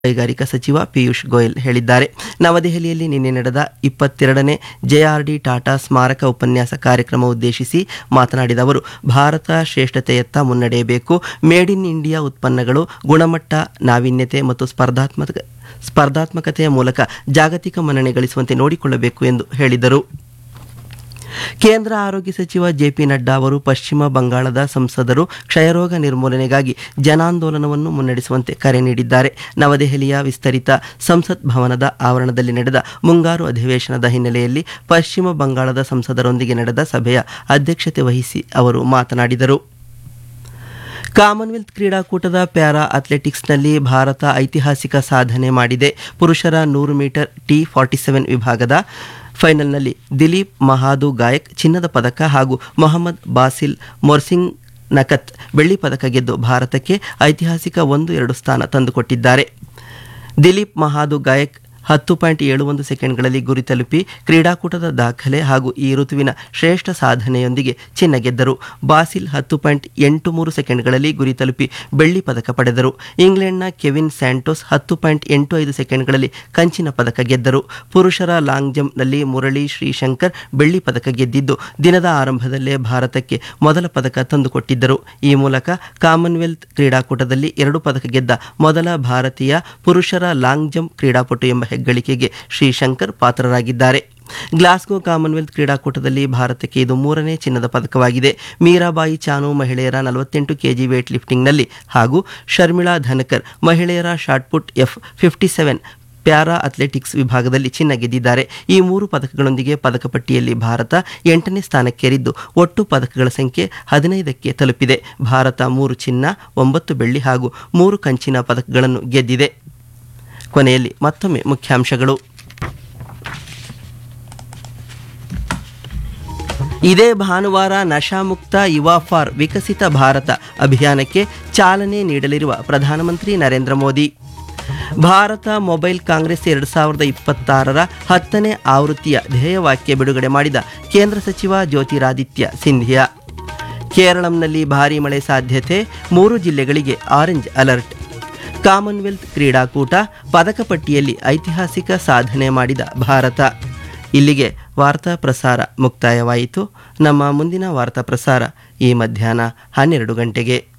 ಕೈಗಾರಿಕಾ ಸಚಿವ ಪಿಯೂಷ್ ಗೋಯಲ್ ಹೇಳಿದ್ದಾರೆ ನವದೆಹಲಿಯಲ್ಲಿ ನಿನ್ನೆ ನಡೆದ ಇಪ್ಪತ್ತೆರಡನೇ ಜೆಆರ್ಡಿ ಟಾಟಾ ಸ್ಮಾರಕ ಉಪನ್ಯಾಸ ಕಾರ್ಯಕ್ರಮ ಉದ್ದೇಶಿಸಿ ಮಾತನಾಡಿದ ಅವರು ಭಾರತ ಶ್ರೇಷ್ಠತೆಯತ್ತ ಮುನ್ನಡೆಯಬೇಕು ಮೇಡ್ ಇನ್ ಇಂಡಿಯಾ ಉತ್ಪನ್ನಗಳು ಗುಣಮಟ್ಟ ನಾವೀನ್ಯತೆ ಮತ್ತು ಸ್ಪರ್ಧಾತ್ಮಕ ಸ್ಪರ್ಧಾತ್ಮಕತೆಯ ಮೂಲಕ ಜಾಗತಿಕ ಮನ್ನಣೆ ಗಳಿಸುವಂತೆ ನೋಡಿಕೊಳ್ಳಬೇಕು ಎಂದು ಹೇಳಿದರು ಕೇಂದ್ರ ಆರೋಗ್ಯ ಸಚಿವ ಜೆಪಿ ನಡ್ಡಾ ಅವರು ಪಶ್ಚಿಮ ಬಂಗಾಳದ ಸಂಸದರು ಕ್ಷಯರೋಗ ನಿರ್ಮೂಲನೆಗಾಗಿ ಜನಾಂದೋಲನವನ್ನು ಮುನ್ನಡೆಸುವಂತೆ ಕರೆ ನೀಡಿದ್ದಾರೆ ನವದೆಹಲಿಯ ವಿಸ್ತರಿತ ಸಂಸತ್ ಭವನದ ಆವರಣದಲ್ಲಿ ನಡೆದ ಮುಂಗಾರು ಅಧಿವೇಶನದ ಹಿನ್ನೆಲೆಯಲ್ಲಿ ಪಶ್ಚಿಮ ಬಂಗಾಳದ ಸಂಸದರೊಂದಿಗೆ ನಡೆದ ಸಭೆಯ ಅಧ್ಯಕ್ಷತೆ ವಹಿಸಿ ಅವರು ಮಾತನಾಡಿದರು ಕಾಮನ್ವೆಲ್ತ್ ಕ್ರೀಡಾಕೂಟದ ಪ್ಯಾರಾ ಅಥ್ಲೆಟಿಕ್ಸ್ನಲ್ಲಿ ಭಾರತ ಐತಿಹಾಸಿಕ ಸಾಧನೆ ಮಾಡಿದೆ ಪುರುಷರ ನೂರು ಮೀಟರ್ ಟಿ ಫಾರ್ಟಿ ಸೆವೆನ್ ವಿಭಾಗದ ಫೈನಲ್ನಲ್ಲಿ ದಿಲೀಪ್ ಮಹಾದು ಗಾಯಕ್ ಚಿನ್ನದ ಪದಕ ಹಾಗೂ ಮೊಹಮ್ಮದ್ ಬಾಸಿಲ್ ಮೊರ್ಸಿಂಗ್ ನಕತ್ ಬೆಳ್ಳಿ ಪದಕ ಗೆದ್ದು ಭಾರತಕ್ಕೆ ಐತಿಹಾಸಿಕ ಒಂದು ಎರಡು ಸ್ಥಾನ ತಂದುಕೊಟ್ಟಿದ್ದಾರೆ ದಿಲೀಪ್ ಮಹಾದು ಗಾಯಕ್ ಹತ್ತು ಪಾಯಿಂಟ್ ಏಳು ಒಂದು ಸೆಕೆಂಡ್ಗಳಲ್ಲಿ ಗುರಿ ತಲುಪಿ ಕ್ರೀಡಾಕೂಟದ ದಾಖಲೆ ಹಾಗೂ ಈ ಋತುವಿನ ಶ್ರೇಷ್ಠ ಸಾಧನೆಯೊಂದಿಗೆ ಚಿನ್ನ ಗೆದ್ದರು ಬಾಸಿಲ್ ಹತ್ತು ಪಾಯಿಂಟ್ ಎಂಟು ಮೂರು ಸೆಕೆಂಡ್ಗಳಲ್ಲಿ ಗುರಿ ತಲುಪಿ ಬೆಳ್ಳಿ ಪದಕ ಪಡೆದರು ಇಂಗ್ಲೆಂಡ್ನ ಕೆವಿನ್ ಸ್ಯಾಂಟೋಸ್ ಹತ್ತು ಪಾಯಿಂಟ್ ಎಂಟು ಐದು ಸೆಕೆಂಡ್ಗಳಲ್ಲಿ ಕಂಚಿನ ಪದಕ ಗೆದ್ದರು ಪುರುಷರ ಲಾಂಗ್ ಜಂಪ್ನಲ್ಲಿ ಮುರಳಿ ಶ್ರೀಶಂಕರ್ ಬೆಳ್ಳಿ ಪದಕ ಗೆದ್ದಿದ್ದು ದಿನದ ಆರಂಭದಲ್ಲೇ ಭಾರತಕ್ಕೆ ಮೊದಲ ಪದಕ ತಂದುಕೊಟ್ಟಿದ್ದರು ಈ ಮೂಲಕ ಕಾಮನ್ವೆಲ್ತ್ ಕ್ರೀಡಾಕೂಟದಲ್ಲಿ ಎರಡು ಪದಕ ಗೆದ್ದ ಮೊದಲ ಭಾರತೀಯ ಪುರುಷರ ಲಾಂಗ್ ಜಂಪ್ ಕ್ರೀಡಾಪಟು ಎಂಬ ಹೆಗ್ಗಳಿಕೆಗೆ ಶ್ರೀಶಂಕರ್ ಪಾತ್ರರಾಗಿದ್ದಾರೆ ಗ್ಲಾಸ್ಗೋ ಕಾಮನ್ವೆಲ್ತ್ ಕ್ರೀಡಾಕೂಟದಲ್ಲಿ ಭಾರತಕ್ಕೆ ಇದು ಮೂರನೇ ಚಿನ್ನದ ಪದಕವಾಗಿದೆ ಮೀರಾಬಾಯಿ ಚಾನು ಮಹಿಳೆಯರ ನಲವತ್ತೆಂಟು ಕೆಜಿ ವೇಟ್ ಲಿಫ್ಟಿಂಗ್ನಲ್ಲಿ ಹಾಗೂ ಶರ್ಮಿಳಾ ಧನಕರ್ ಮಹಿಳೆಯರ shot put F fifty seven para athletics ವಿಭಾಗದಲ್ಲಿ ಚಿನ್ನ ಗೆದ್ದಿದ್ದಾರೆ ಈ ಮೂರು ಪದಕಗಳೊಂದಿಗೆ ಪದಕ ಪಟ್ಟಿಯಲ್ಲಿ ಭಾರತ ಎಂಟನೇ ಸ್ಥಾನಕ್ಕೇರಿದ್ದು ಒಟ್ಟು ಪದಕಗಳ ಸಂಖ್ಯೆ ಹದಿನೈದಕ್ಕೆ ತಲುಪಿದೆ ಭಾರತ ಮೂರು ಚಿನ್ನ ಒಂಬತ್ತು ಬೆಳ್ಳಿ ಹಾಗೂ ಮೂರು ಕಂಚಿನ ಪದಕಗಳನ್ನು ಗೆದ್ದಿದೆ ಕೊನೆಯಲ್ಲಿ ಮತ್ತೊಮ್ಮೆ ಮುಖ್ಯಾಂಶಗಳು ಇದೇ ಭಾನುವಾರ ನಶಾಮುಕ್ತ ಯುವಾ ಫಾರ್ ವಿಕಸಿತ ಭಾರತ ಅಭಿಯಾನಕ್ಕೆ ಚಾಲನೆ ನೀಡಲಿರುವ ಪ್ರಧಾನಮಂತ್ರಿ ನರೇಂದ್ರ ಮೋದಿ ಭಾರತ ಮೊಬೈಲ್ ಕಾಂಗ್ರೆಸ್ ಎರಡು ಸಾವಿರದ ಇಪ್ಪತ್ತಾರರ ಹತ್ತನೇ ಆವೃತ್ತಿಯ ಧ್ಯೇಯವಾಕ್ಯ ಬಿಡುಗಡೆ ಮಾಡಿದ ಕೇಂದ್ರ ಸಚಿವ ಜ್ಯೋತಿರಾದಿತ್ಯ ಸಿಂಧಿಯಾ ಕೇರಳಂನಲ್ಲಿ ಭಾರೀ ಮಳೆ ಸಾಧ್ಯತೆ ಮೂರು ಜಿಲ್ಲೆಗಳಿಗೆ ಆರೆಂಜ್ ಅಲರ್ಟ್ ಕಾಮನ್ವೆಲ್ತ್ ಕ್ರೀಡಾಕೂಟ ಪದಕ ಪಟ್ಟಿಯಲ್ಲಿ ಐತಿಹಾಸಿಕ ಸಾಧನೆ ಮಾಡಿದ ಭಾರತ ಇಲ್ಲಿಗೆ ವಾರ್ತಾ ಪ್ರಸಾರ ಮುಕ್ತಾಯವಾಯಿತು ನಮ್ಮ ಮುಂದಿನ ವಾರ್ತಾ ಪ್ರಸಾರ ಈ ಮಧ್ಯಾಹ್ನ ಹನ್ನೆರಡು ಗಂಟೆಗೆ